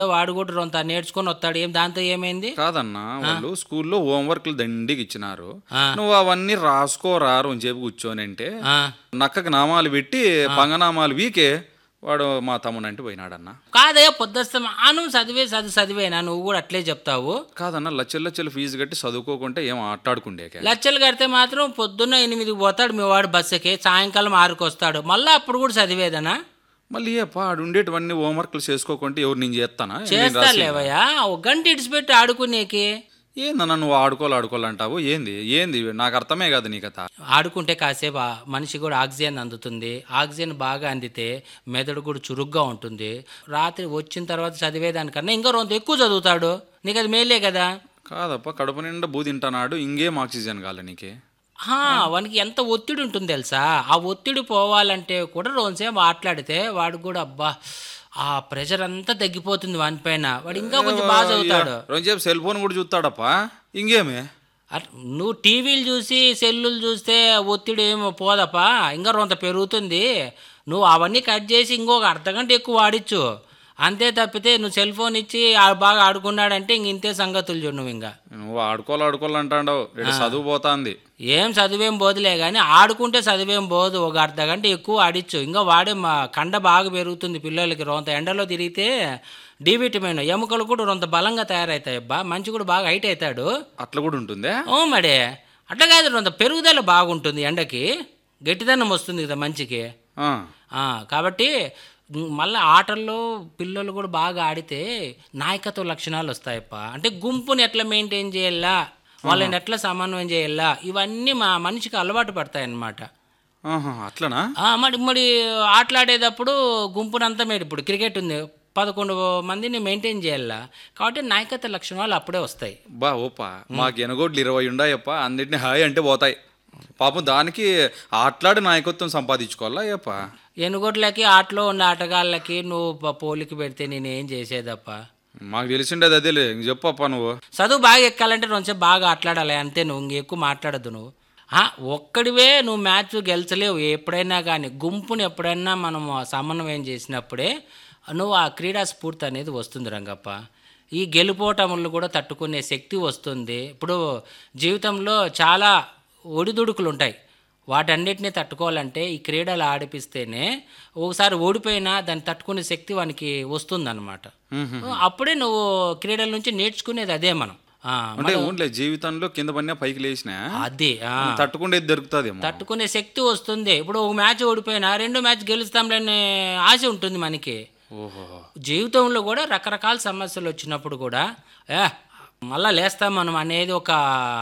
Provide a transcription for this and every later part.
వాడు కూడా రొంత నేర్చుకొని వస్తాడు ఏం దాంతో ఏమైంది కాదన్నా వాళ్ళు స్కూల్లో హోంవర్క్లు దండికి ఇచ్చినారు ఆ. నువ్వు అవన్నీ రాసుకోరారు అని చెప్పి కూర్చొని అంటే ఆ, నక్కకి నామాలు పెట్టి పంగనామాలు వీకే వాడు మా తమ్ముడు అంటే పోయినాడన్న కాదయ్యా పొద్దుస్తాం ఆ నువ్వు చదివే చదువు చదివేనా నువ్వు కూడా అట్లే చెప్తావు కాదన్న లచ్చలు లచ్చలు ఫీజు కట్టి చదువుకోకుంటే ఏం ఆటాడుకుండేకే లచ్చలు కడితే మాత్రం పొద్దున్న ఎనిమిదికి పోతాడు మీ వాడు బస్సుకి సాయంకాలం ఆరుకు వస్తాడు మళ్ళీ అప్పుడు కూడా చదివేదనా మళ్ళీ ఏ పా ఆడు ఉండేటివన్నీ హోంవర్క్లు చేసుకోకుంటే ఎవరు నేను చేస్తానా నేను చేస్తా రాసి- లేవయ్యా ఒక గంట ఇడిచిపెట్టి ఆడుకునేకి ఏందన్నా నువ్వు ఆడుకోవాలి ఆడుకోవాలంటావు ఏంది ఏంది నాకు అర్థమే కాదు నీ కథ ఆడుకుంటే కాసేపు ఆ మనిషి కూడా ఆక్సిజన్ అందుతుంది ఆక్సిజన్ బాగా అందితే మెదడు కూడా చురుగ్గా ఉంటుంది రాత్రి వచ్చిన తర్వాత చదివేదానికన్నా ఇంకా రొంత ఎక్కువ చదువుతాడు నీకు అది మేలే కదా కాదప్ప కడుపు నిండా బూ తింటానాడు ఇంకేం ఆక్సిజన్ కాలే నీకే హా, వానికి ఎంత ఒత్తిడి ఉంటుంది తెలుసా ఆ ఒత్తిడి పోవాలంటే కూడా రోజుసేపు మాట్లాడితే వాడు కూడా అబ్బా ఆ ప్రెషర్ అంతా తగ్గిపోతుంది వానిపైన వాడు ఇంకా కొంచెం బాగా చదువుతాడు రోజుసేపు సెల్ ఫోన్ కూడా చూస్తాడప్పా ఇంకేమే అట్- నువ్వు టీవీలు చూసి సెల్లులు చూస్తే ఒత్తిడి ఏమో పోదప్పా ఇంకా రొంత పెరుగుతుంది నువ్వు అవన్నీ కట్ చేసి ఇంకొక అర్ధగంట ఎక్కువ వాడిచ్చు అంతే తప్పితే నువ్వు సెల్ ఫోన్ ఇచ్చి ఆ బాగా ఆడుకున్నాడంటే ఇంక ఇంతే సంగతులు చూడు నువ్వు ఇంకా నువ్వు ఆడుకోవాలి ఆడుకోవాలంటాడావు ఇక్కడ చదువు పోతాంది ఏం చదివేం పోదులే కానీ ఆడుకుంటే చదివేం పోదు ఒక అర్ధ గంట ఎక్కువ ఆడిచ్చు ఇంకా వాడే మా కండ బాగా పెరుగుతుంది పిల్లలకి రొంత ఎండలో తిరిగితే డి విటమిన్ ఎముకలు కూడా రొంత బలంగా తయారవుతాయి అబ్బా మంచి కూడా బాగా హైట్ అవుతాడు అట్లా కూడా ఉంటుందే ఓ మడే అట్లా కాదు రొంత పెరుగుదల బాగుంటుంది ఎండకి గట్టిదనం వస్తుంది కదా మంచికి ఆ. ఆ, కాబట్టి మళ్ళీ ఆటల్లో పిల్లలు కూడా బాగా ఆడితే నాయకత్వ లక్షణాలు వస్తాయప్ప అంటే గుంపుని ఎట్లా మెయింటైన్ చేయాలా వాళ్ళని ఎట్లా సమన్వయం చేయాలా ఇవన్నీ మా మనిషికి అలవాటు పడతాయన్నమాట ఆహా, అట్లనా ఆ, మరి మరి ఆటలాడేటప్పుడు గుంపునంతా మీరు ఇప్పుడు క్రికెట్ ఉంది పదకొండు మందిని మెయింటైన్ చేయాలా కాబట్టి నాయకత్వ లక్షణాలు అప్పుడే వస్తాయి బా ఓపా మాకు ఎనగోడ్లు ఇరవై ఉండాయప్ప అన్నిటిని హాయ్ అంటే పోతాయి పాపం దానికి ఆటలాడి నాయకత్వం సంపాదించుకోవాలా అయ్యప్ప ఎనుగోట్లకి ఆటలో ఉన్న ఆటగాళ్ళకి నువ్వు ప- పోలికి పెడితే నేనేం చేసేదప్ప మాకు తెలిసిండేది అదేలే ఇంక చెప్పప్ప నువ్వు చదువు బాగా ఎక్కాలంటే కొంచెం బాగా ఆటలాడాలి అంతే నువ్వు ఇంక ఎక్కువ మాట్లాడద్దు నువ్వు ఆ, ఒక్కడివే నువ్వు మ్యాచ్ గెలిచలేవు ఎప్పుడైనా కానీ గుంపుని ఎప్పుడైనా మనం సమన్వయం చేసినప్పుడే నువ్వు ఆ క్రీడా స్ఫూర్తి అనేది వస్తుంది రంగప్ప ఈ గెలుపోటములు కూడా తట్టుకునే శక్తి వస్తుంది ఇప్పుడు జీవితంలో చాలా ఒడిదుడుకులు ఉంటాయి వాటన్నిటిని తట్టుకోవాలంటే ఈ క్రీడలు ఆడిపిస్తేనే ఒకసారి ఓడిపోయినా దాన్ని తట్టుకునే శక్తి వానికి వస్తుందన్నమాట అప్పుడే నువ్వు క్రీడల నుంచి నేర్చుకునేది అదే మనం ఆ, అంటే ఊన్లే జీవితంలో కింద పడినా పైకి లేచినా అదే ఆ. తట్టుకుండేది దొరుకుతుందేమో తట్టుకునే శక్తి వస్తుంది ఇప్పుడు ఒక మ్యాచ్ ఓడిపోయినా రెండో మ్యాచ్ గెలుస్తాంలేని ఆశ ఉంటుంది మనకి ఓహో జీవితంలో కూడా రకరకాల సమస్యలు వచ్చినప్పుడు కూడా ఏ మళ్ళా లేస్తాం మనం అనేది ఒక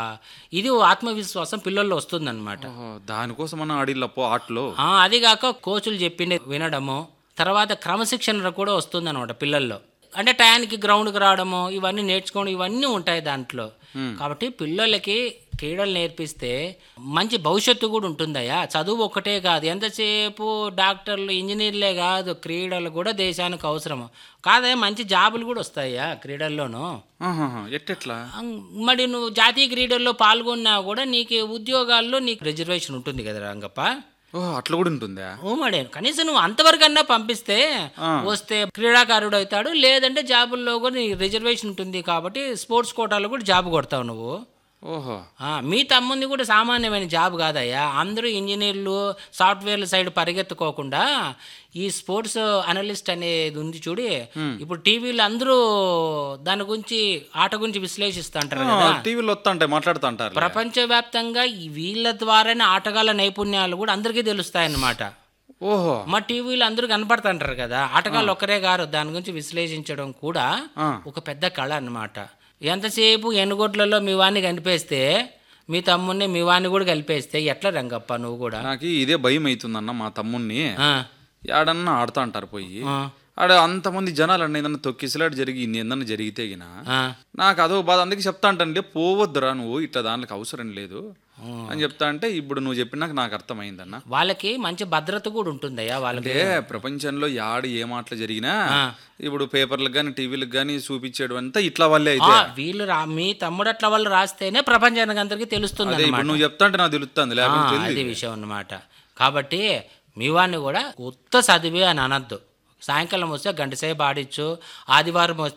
ఇది ఆత్మవిశ్వాసం పిల్లల్లో వస్తుందన్నమాట ఓహో, దానికోసం ఆడిల్లప్పో ఆటలో ఆ, అది కాక కోచులు చెప్పింది వినడము తర్వాత క్రమశిక్షణ కూడా వస్తుంది అనమాట పిల్లల్లో అంటే టయానికి గ్రౌండ్కి రావడము ఇవన్నీ నేర్చుకోవడం ఇవన్నీ ఉంటాయి దాంట్లో కాబట్టి పిల్లలకి క్రీడలు నేర్పిస్తే మంచి భవిష్యత్తు కూడా ఉంటుందయ్యా చదువు ఒక్కటే కాదు ఎంతసేపు డాక్టర్లు ఇంజనీర్లే కాదు క్రీడలు కూడా దేశానికి అవసరం కాదయ్యా మంచి జాబులు కూడా వస్తాయా క్రీడల్లోనూ ఆహాహా, ఎట్టెట్లా అం- మరి నువ్వు జాతీయ క్రీడల్లో పాల్గొన్నా కూడా నీకు ఉద్యోగాల్లో నీకు రిజర్వేషన్ ఉంటుంది కదా రంగప్ప ఓహో అట్లా కూడా ఉంటుందా ఓ మడే కనీసం నువ్వు అంతవరకన్నా పంపిస్తే వస్తే క్రీడాకారుడు అవుతాడు లేదంటే జాబుల్లో కూడా నీకు రిజర్వేషన్ ఉంటుంది కాబట్టి స్పోర్ట్స్ కోటాలో కూడా జాబ్ కొడతావు నువ్వు ఓహో ఆ, మీ తమ్ముంది కూడా సామాన్యమైన జాబ్ కాదయ్యా అందరూ ఇంజనీర్లు సాఫ్ట్వేర్ల సైడ్ పరిగెత్తుకోకుండా ఈ స్పోర్ట్స్ అనలిస్ట్ అనేది ఉంది చూడి ఇప్పుడు టీవీలో అందరూ దాని గురించి ఆట గురించి విశ్లేషిస్తుంటారు కదా టీవీలో వస్తుంటాయి మాట్లాడుతుంటారు ప్రపంచవ్యాప్తంగా ఈ వీళ్ళ ద్వారానే ఆటగాళ్ళ నైపుణ్యాలు కూడా అందరికీ తెలుస్తాయన్నమాట ఓహో మా టీవీలో అందరూ కనపడుతుంటారు కదా ఆటగాళ్ళు ఒక్కరే గారు దాని గురించి విశ్లేషించడం కూడా ఆ. ఒక పెద్ద కళ అన్నమాట ఎంతసేపు ఎనుగొడ్లలో మీ వాడిని కనిపేస్తే మీ తమ్ముడిని మీ వాడిని కూడా కలిపేస్తే ఎట్లా రంగప్ప నువ్వు కూడా నాకు ఇదే భయం అవుతుందన్న మా తమ్ముణ్ణి ఆ, ఏడన్నా ఆడుతా అంటారు పోయి ఆ, ఆడ అంతమంది జనాలు అన్న ఏదన్నా తొక్కిసలాట జరిగి ఇన్ని ఏదన్నా జరిగితే గిన ఆ. నాకు అదో బాధ అందుకే చెప్తా అంటే పోవద్దురా నువ్వు ఇట్లా దానికి అవసరం లేదు అని చెప్తా అంటే ఇప్పుడు నువ్వు చెప్పినాక నాకు అర్థమైందన్న వాళ్ళకి మంచి భద్రత కూడా ఉంటుందయ్యా వాళ్ళకి అంటే ప్రపంచంలో యాడ ఏ మాటలు జరిగినా ఇప్పుడు పేపర్లకు కానీ టీవీలకు కానీ చూపించేయడం అంతా ఇట్లా వల్లే అయితే ఆ, వీళ్ళు రా మీ తమ్ముడు అట్లా వాళ్ళు రాస్తేనే ప్రపంచానికి అందరికీ తెలుస్తుంది అదే ఇప్పుడు నువ్వు చెప్తా అంటే నాకు తెలుస్తుంది ఆ, లేకపోతే అది విషయం అన్నమాట కాబట్టి మీ వాడిని కూడా కొత్త చదివే అని అనద్దు సాయంకాలం వస్తే గంట సేపు ఆడిచ్చు ఆదివారం వస్తే